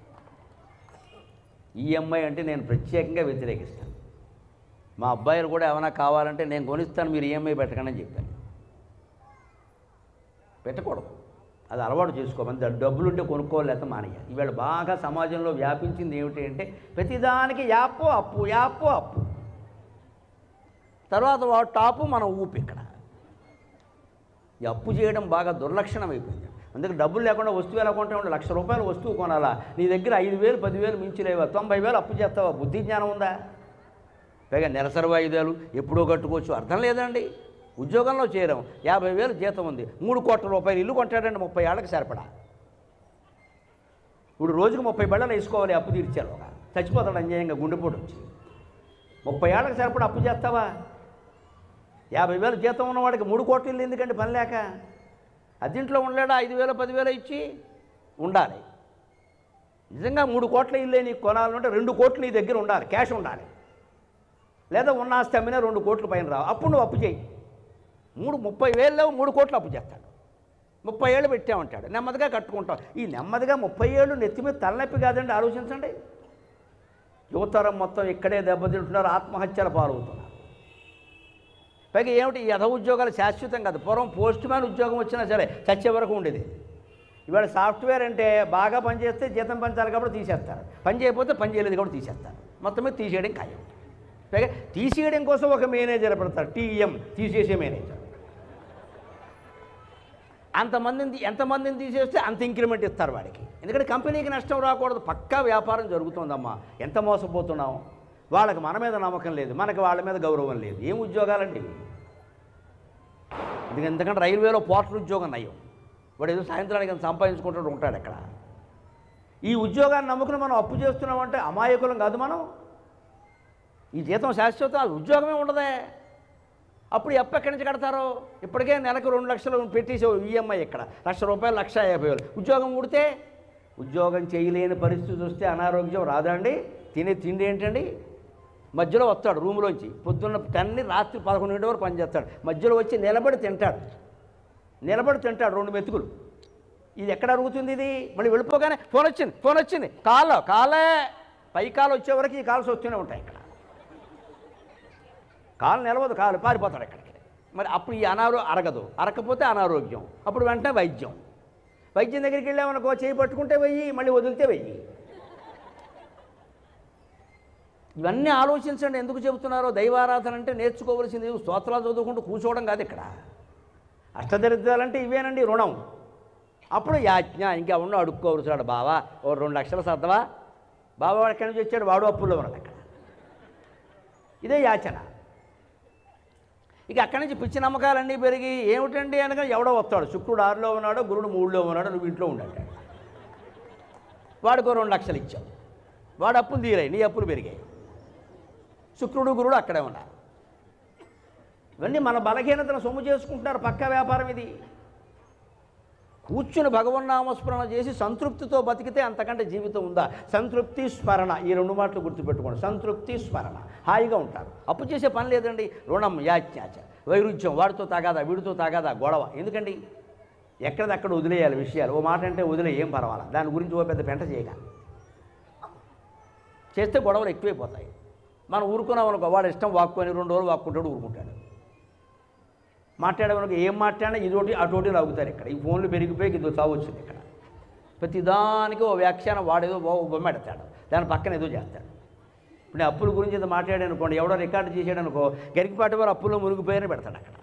ఈఎంఐ అంటే నేను ప్రత్యేకంగా వ్యతిరేకిస్తాను మా అబ్బాయిలు కూడా ఏమైనా కావాలంటే నేను కొనిస్తాను మీరు ఈఎంఐ పెట్టకండి అని చెప్పాను పెట్టకూడదు అది అలవాటు చేసుకోమని దాని డబ్బులు ఉంటే కొనుక్కోలేక మానేయాలి ఇవాళ బాగా సమాజంలో వ్యాపించింది ఏమిటి అంటే ప్రతిదానికి యాపు అప్పు యాపు అప్పు తర్వాత వాడు టాపు మనం ఊపి ఇక్కడ ఈ అప్పు చేయడం బాగా దుర్లక్షణం అయిపోయింది అందుకే డబ్బులు లేకుండా వస్తువు ఎలా కొంటే ఉండే లక్ష రూపాయలు వస్తువు కొనాలా నీ దగ్గర ఐదు వేలు పదివేలు మించిలేవా తొంభై వేలు అప్పు చేస్తావా బుద్ధి జ్ఞానం ఉందా పైగా నెలసరి వాయిదాలు ఎప్పుడో కట్టుకోవచ్చు అర్థం లేదండి ఉద్యోగంలో చేరాం యాభై వేలు జీతం ఉంది మూడు కోట్ల రూపాయలు ఇల్లు కొంటాడండి ముప్పై ఏళ్ళకి సరిపడా ఇప్పుడు రోజుకు ముప్పై బళ్ళలు వేసుకోవాలి అప్పు తీర్చారు ఒక చచ్చిపోతాడు అన్యాయంగా గుండెపోటు వచ్చి ముప్పై ఏళ్ళకి సరిపడా అప్పు చేస్తావా యాభై వేలు జీతం ఉన్నవాడికి మూడు కోట్లు ఇల్లు ఎందుకండి పని లేక అదింట్లో ఉండలేడా ఐదు వేలు పదివేలు ఇచ్చి ఉండాలి నిజంగా మూడు కోట్ల ఇల్లే నీకు కొనాలంటే రెండు కోట్లు నీ దగ్గర ఉండాలి క్యాష్ ఉండాలి లేదా ఉన్న ఆస్తి అమ్మినా రెండు కోట్ల పైన రావు అప్పుడు నువ్వు అప్పు చేయి మూడు ముప్పై వేలలో మూడు కోట్లు అప్పు చేస్తాడు ముప్పై ఏళ్ళు పెట్టామంటాడు నెమ్మదిగా కట్టుకుంటాం ఈ నెమ్మదిగా ముప్పై ఏళ్ళు నెత్తి మీద తలనొప్పి కాదండి ఆలోచించండి యువతరం మొత్తం ఇక్కడే దెబ్బతింటున్నారు ఆత్మహత్యల పాలవుతున్నారు పైగా ఏమిటి ఈ యథ ఉద్యోగాలు శాశ్వతం కాదు పూర్వం పోస్ట్ మ్యాన్ ఉద్యోగం వచ్చినా సరే చచ్చే వరకు ఉండేది ఇవాళ సాఫ్ట్వేర్ అంటే బాగా పనిచేస్తే జీతం పెంచాలి కాబట్టి తీసేస్తారు పని చేయకపోతే పని చేయలేదు కాబట్టి తీసేస్తారు మొత్తం మీద తీసేయడం ఖాయం పైగా తీసేయడం కోసం ఒక మేనేజర్ పెడతారు టీఎం తీసేసే మేనేజర్ అంతమందిని ఎంతమందిని తీసేస్తే అంత ఇంక్రిమెంట్ ఇస్తారు వాడికి ఎందుకంటే కంపెనీకి నష్టం రాకూడదు పక్కా వ్యాపారం జరుగుతుందమ్మా ఎంత మోసపోతున్నాం వాళ్ళకి మన మీద నమ్మకం లేదు మనకి వాళ్ళ మీద గౌరవం లేదు ఏం ఉద్యోగాలండి ఇవి? ఎందుకంటే ఎందుకంటే రైల్వేలో పోర్టర్ ఉద్యోగం నయం వాడు ఏదో సాయంత్రానికి ఎంత సంపాదించుకుంటాడు ఉంటాడు అక్కడ ఈ ఉద్యోగాన్ని నమ్ముకుని మనం అప్పు చేస్తున్నామంటే అమాయకులం కాదు మనం ఈ జీతం శాశ్వతం అది ఉద్యోగమే ఉండదే అప్పుడు ఎప్ప ఎక్కడి నుంచి కడతారో ఇప్పటికే నెలకు రెండు లక్షలు పెట్టేసే ఈఎంఐ ఇక్కడ లక్ష రూపాయలు లక్ష యాభై వేలు ఉద్యోగం ఉడితే ఉద్యోగం చేయలేని పరిస్థితి వస్తే అనారోగ్యం రాదండి తినే తిండి ఏంటండి మధ్యలో వస్తాడు రూమ్లోంచి పొద్దున్న టన్ని రాత్రి పదకొండు వరకు పనిచేస్తాడు మధ్యలో వచ్చి నిలబడి తింటాడు నిలబడి తింటాడు రెండు మెతుకులు ఇది ఎక్కడ అరుగుతుంది ఇది మళ్ళీ వెళ్ళిపోగానే ఫోన్ వచ్చింది ఫోన్ వచ్చింది కాల్లో కాలే పై కాలు వచ్చే వరకు ఈ కాల్స్ వస్తూనే ఉంటాయి ఇక్కడ కాలు నిలవదు కాలు పారిపోతాడు ఇక్కడికి మరి అప్పుడు ఈ అనారో అరగదు అరకపోతే అనారోగ్యం అప్పుడు వెంటనే వైద్యం వైద్యం దగ్గరికి వెళ్ళామనుకో చేయి పట్టుకుంటే వెయ్యి మళ్ళీ వదిలితే వెయ్యి ఇవన్నీ ఆలోచించండి ఎందుకు చెబుతున్నారో దైవారాధన అంటే నేర్చుకోవలసింది స్తోత్రాలు చదువుకుంటూ కూర్చోవడం కాదు ఇక్కడ అష్టదరిద్రాలంటే ఇవేనండి రుణం అప్పుడు యాజ్ఞ ఇంకా ఉన్న అడుక్కోవరుసాడు బావా ఓ రెండు లక్షలు సర్దవా బాబా వాడు ఎక్కడి నుంచి వచ్చాడు వాడు అప్పుల్లో ఉన్నాడు అక్కడ ఇదే యాచన ఇక అక్కడి నుంచి పిచ్చి నమ్మకాలన్నీ పెరిగి ఏమిటండి అనగా ఎవడో వస్తాడు శుక్రుడు ఆరులో ఉన్నాడు గురుడు మూడులో ఉన్నాడు నువ్వు ఇంట్లో ఉండండి వాడికో రెండు లక్షలు ఇచ్చావు వాడు అప్పులు తీరాయి నీ అప్పులు పెరిగాయి శుక్రుడు గురుడు అక్కడే ఉన్నారు ఇవన్నీ మన బలహీనతను సొమ్ము చేసుకుంటున్నారు పక్క వ్యాపారం ఇది కూర్చుని భగవన్నామస్మరణ చేసి సంతృప్తితో బతికితే అంతకంటే జీవితం ఉందా సంతృప్తి స్మరణ ఈ రెండు మాటలు గుర్తుపెట్టుకోండి సంతృప్తి స్మరణ హాయిగా ఉంటారు అప్పు చేసే పని లేదండి రుణం యాచ్యాచ వైరుధ్యం వాడితో తాగాదా వీడితో తాగాదా గొడవ ఎందుకండి ఎక్కడిదక్కడ వదిలేయాలి విషయాలు ఓ మాట అంటే వదిలే ఏం పర్వాలా దాని గురించి ఓ పెద్ద పెంట చేయక చేస్తే గొడవలు ఎక్కువైపోతాయి మనం ఊరుకున్నాం అనుకో వాడు ఇష్టం వాక్కొని రెండు రోజులు వాక్కుంటాడు ఊరుకుంటాడు మాట్లాడేవరకు ఏం మాట్లాడినా ఇదోటి అటోటి లాగుతారు ఇక్కడ ఈ ఫోన్లు పెరిగిపోయి ఇది చావచ్చింది ఇక్కడ ప్రతిదానికి ఓ వ్యాఖ్యానం వాడేదో ఓ బొమ్మ ఎడతాడు దాని పక్కన ఏదో చేస్తాడు ఇప్పుడు నేను అప్పుల గురించి ఏదో మాట్లాడాను అనుకోండి ఎవడో రికార్డు చేసాడు అనుకో గరికిపాటి వారు అప్పుల్లో మునిగిపోయారని పెడతాడు అక్కడ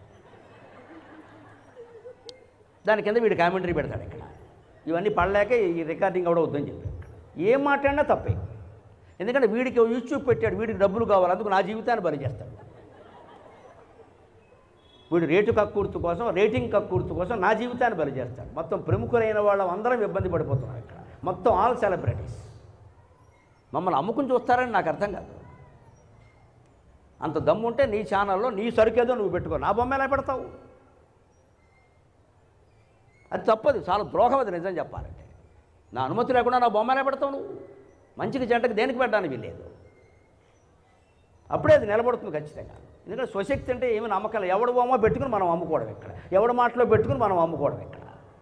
దాని కింద వీడు కామెంటరీ పెడతాడు ఇక్కడ ఇవన్నీ పడలేక ఈ రికార్డింగ్ కూడా వద్దని చెప్పి ఏం మాట్లాడినా తప్పే ఎందుకంటే వీడికి ఓ యూట్యూబ్ పెట్టాడు వీడికి డబ్బులు కావాలి అందుకు నా జీవితాన్ని బలి చేస్తాడు వీడు రేటు కక్కుర్తు కోసం రేటింగ్ కక్కుర్తు కోసం నా జీవితాన్ని బలి చేస్తాడు మొత్తం ప్రముఖులైన వాళ్ళం అందరం ఇబ్బంది పడిపోతున్నాం ఇక్కడ మొత్తం ఆల్ సెలబ్రిటీస్ మమ్మల్ని అమ్ముకుని చూస్తారని నాకు అర్థం కాదు అంత దమ్ము ఉంటే నీ ఛానల్లో నీ సరుకేదో నువ్వు పెట్టుకో నా బొమ్మ ఎలా పెడతావు అది తప్పదు చాలా ద్రోహం అది నిజం చెప్పాలంటే నా అనుమతి లేకుండా నా బొమ్మ ఎలా పెడతావు నువ్వు మంచికి జంటకి దేనికి పెట్టడానికి వీల్లేదు అప్పుడే అది నిలబడుతుంది ఖచ్చితంగా ఎందుకంటే స్వశక్తి అంటే ఏమి నమ్మకాలు ఎవడు బొమ్మ పెట్టుకుని మనం అమ్ముకోవడం ఇక్కడ ఎవడు మాటలో పెట్టుకుని మనం అమ్ముకోవడం ఇక్కడ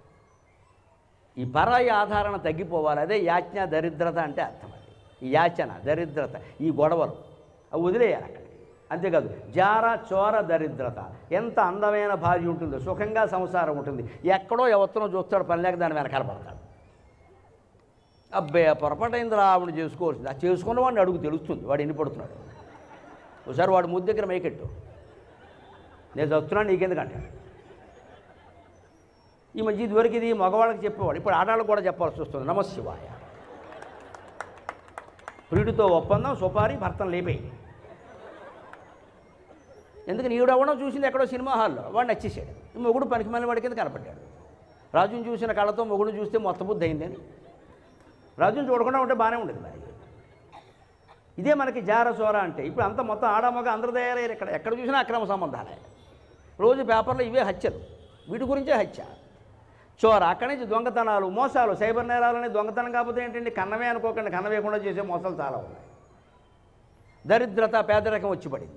ఈ పరాయి ఆధారణ తగ్గిపోవాలి అదే యాజ్ఞ దరిద్రత అంటే అర్థం అది ఈ యాచన దరిద్రత ఈ గొడవలు అవి వదిలేయాలి అక్కడ అంతేకాదు జార చోర దరిద్రత ఎంత అందమైన భార్య ఉంటుందో సుఖంగా సంసారం ఉంటుంది ఎక్కడో ఎవరినో చూస్తాడు పని లేక దాని వెనకాల పడతాడు అబ్బే పొరపాటైందిరా ఆవిడ చేసుకోవాల్సింది ఆ చేసుకున్న వాడిని అడుగు తెలుస్తుంది వాడు ఎన్ని పడుతున్నాడు ఒకసారి వాడు ముద్దు దగ్గర మేకెట్టు నేను చస్తున్నాను నీకెందుకంటే ఈ మధ్య ఇదివరకు ఇది మగవాళ్ళకి చెప్పేవాడు ఇప్పుడు ఆడవాళ్ళకి కూడా చెప్పాల్సి వస్తుంది నమశివాయ ప్రియుడితో ఒప్పందం సుపారి భర్తను లేపేయి ఎందుకని ఈవిడ అవ్వడం చూసింది ఎక్కడో సినిమా హాల్లో వాడు నచ్చేసాడు ఈ మొగుడు పనికి మళ్ళీ వాడి కింద కనపడ్డాడు రాజుని చూసిన కళ్ళతో మొగుడు చూస్తే మొత్తం బుద్ధి అయిందని రాజుని చూడకుండా ఉంటే బాగానే ఉండేది మరి ఇదే మనకి జార సోర అంటే ఇప్పుడు అంత మొత్తం ఆడమగ అందరు తయారయ్యారు ఇక్కడ ఎక్కడ చూసినా అక్రమ సంబంధాలే రోజు పేపర్లో ఇవే హత్యలు వీటి గురించే హత్య చోర అక్కడి నుంచి దొంగతనాలు మోసాలు సైబర్ నేరాలని దొంగతనం కాకపోతే ఏంటండి కన్నమే అనుకోకండి కన్న వేయకుండా చేసే మోసాలు చాలా ఉన్నాయి దరిద్రత పేదరికం వచ్చి పడింది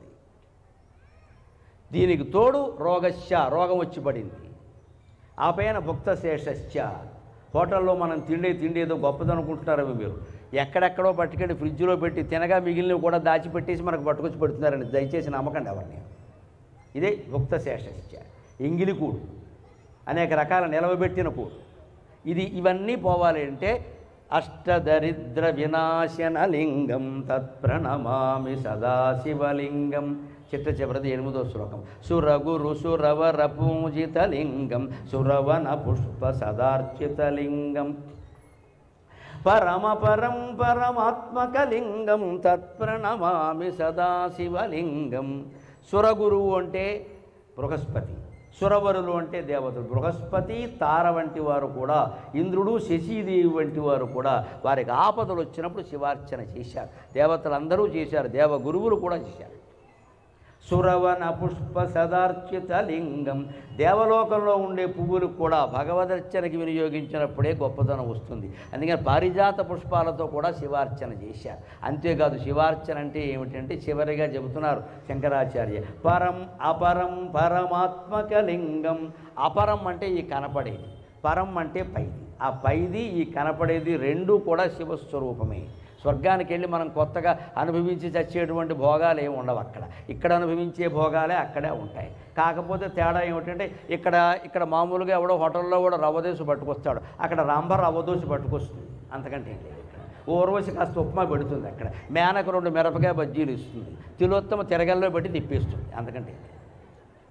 దీనికి తోడు రోగశ్చ రోగం వచ్చి పడింది ఆ పైన భుక్త శేషశ్చ హోటల్లో మనం తిండే తిండి ఏదో గొప్పదనుకుంటున్నారవి మీరు ఎక్కడెక్కడో పట్టుకెళ్ళి ఫ్రిడ్జ్లో పెట్టి తినగా మిగిలినవి కూడా దాచిపెట్టేసి మనకు పట్టుకొచ్చి పెడుతున్నారండి దయచేసి నమ్మకండి ఎవరిని ఇదే భుక్త శేషశ్చ ఎంగిలి కూడు అనేక రకాల నిలవబెట్టిన కూడు ఇది ఇవన్నీ పోవాలి అంటే అష్టదరిద్ర వినాశన లింగం తత్ప్రణమామి సదాశివలింగం చిట్ట చివరిది ఎనిమిదో శ్లోకం సురగురు సురవర పూజిత లింగం సురవన పుష్ప సదార్చిత లింగం పరమ పరం పరమాత్మకలింగం తత్ప్రణమామి సదాశివలింగం సురగురువు అంటే బృహస్పతి సురవరులు అంటే దేవతలు బృహస్పతి తార వంటి వారు కూడా ఇంద్రుడు శశీదేవి వంటి వారు కూడా వారికి ఆపదలు వచ్చినప్పుడు శివార్చన చేశారు దేవతలందరూ చేశారు దేవ గురువులు కూడా చేశారు సురవన పుష్ప సదార్చిత లింగం దేవలోకంలో ఉండే పువ్వులు కూడా భగవదర్చనకి వినియోగించినప్పుడే గొప్పతనం వస్తుంది అందుకని పారిజాత పుష్పాలతో కూడా శివార్చన చేశారు అంతేకాదు శివార్చన అంటే ఏమిటంటే చివరిగా చెబుతున్నారు శంకరాచార్య పరం అపరం పరమాత్మక లింగం అపరం అంటే ఈ కనపడేది పరం అంటే పైది ఆ పైది ఈ కనపడేది రెండూ కూడా శివస్వరూపమే స్వర్గానికి వెళ్ళి మనం కొత్తగా అనుభవించి చచ్చేటువంటి భోగాలు ఏమి ఉండవు అక్కడ ఇక్కడ అనుభవించే భోగాలే అక్కడే ఉంటాయి కాకపోతే తేడా ఏమిటంటే ఇక్కడ ఇక్కడ మామూలుగా ఎవడో హోటల్లో కూడా రవ్వదోసి పట్టుకొస్తాడు అక్కడ రాంబ రవ్వదోసి పట్టుకొస్తుంది అంతకంటే ఏం లేదు ఇక్కడ ఊర్వశి కాస్త ఉప్మా పెడుతుంది అక్కడ మేనకు రెండు మిరపకాయ బజ్జీలు ఇస్తుంది తిలోత్తమ తిరగల్లో పెట్టి తిప్పేస్తుంది అంతకంటే ఏం లేదు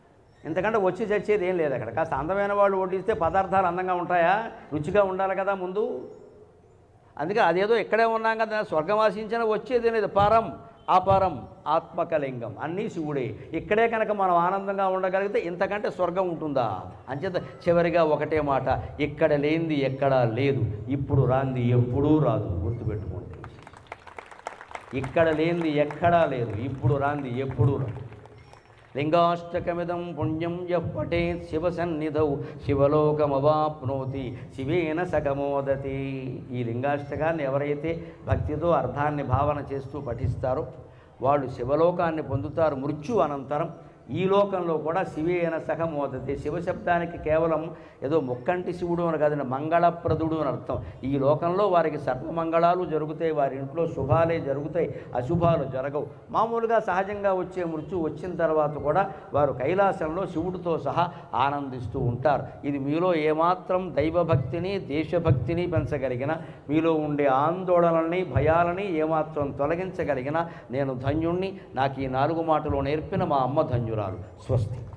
ఇంతకంటే వచ్చి చచ్చేది ఏం లేదు అక్కడ కాస్త అందమైన వాళ్ళు వడ్డిస్తే పదార్థాలు అందంగా ఉంటాయా రుచిగా ఉండాలి కదా ముందు అందుకే అదేదో ఇక్కడే ఉన్నాం కదా స్వర్గం ఆశించిన వచ్చేది లేదు పరం అపరం ఆత్మకలింగం అన్నీ శివుడే ఇక్కడే కనుక మనం ఆనందంగా ఉండగలిగితే ఇంతకంటే స్వర్గం ఉంటుందా అంచేత చివరిగా ఒకటే మాట ఇక్కడ లేనిది ఎక్కడా లేదు ఇప్పుడు రాంది ఎప్పుడూ రాదు గుర్తుపెట్టుకోండి ఇక్కడ లేనిది ఎక్కడా లేదు ఇప్పుడు రాంది ఎప్పుడూ రాదు లింగాష్టకమిదం పుణ్యం యః పఠేత్ శివసన్నిధౌ శివలోకమవాప్నోతి శివేన సగమోదతి ఈ లింగాష్టకాన్ని ఎవరైతే భక్తితో అర్థాన్ని భావన చేస్తూ పఠిస్తారో వాళ్ళు శివలోకాన్ని పొందుతారు మృత్యు అనంతరం ఈ లోకంలో కూడా శివేన సహమోదతి శివశబ్దానికి కేవలం ఏదో ముక్కంటి శివుడు అని కాదండి మంగళప్రదుడు అని అర్థం ఈ లోకంలో వారికి సర్వమంగళాలు జరుగుతాయి వారి ఇంట్లో శుభాలే జరుగుతాయి అశుభాలు జరగవు మామూలుగా సహజంగా వచ్చే మృత్యు వచ్చిన తర్వాత కూడా వారు కైలాసంలో శివుడితో సహా ఆనందిస్తూ ఉంటారు ఇది మీలో ఏమాత్రం దైవభక్తిని దేశభక్తిని పెంచగలిగిన మీలో ఉండే ఆందోళనల్ని భయాలని ఏమాత్రం తొలగించగలిగిన నేను ధన్యుణ్ణి నాకు ఈ నాలుగు మాటలు నేర్పిన మా అమ్మ ధన్యురాలు స్వస్తి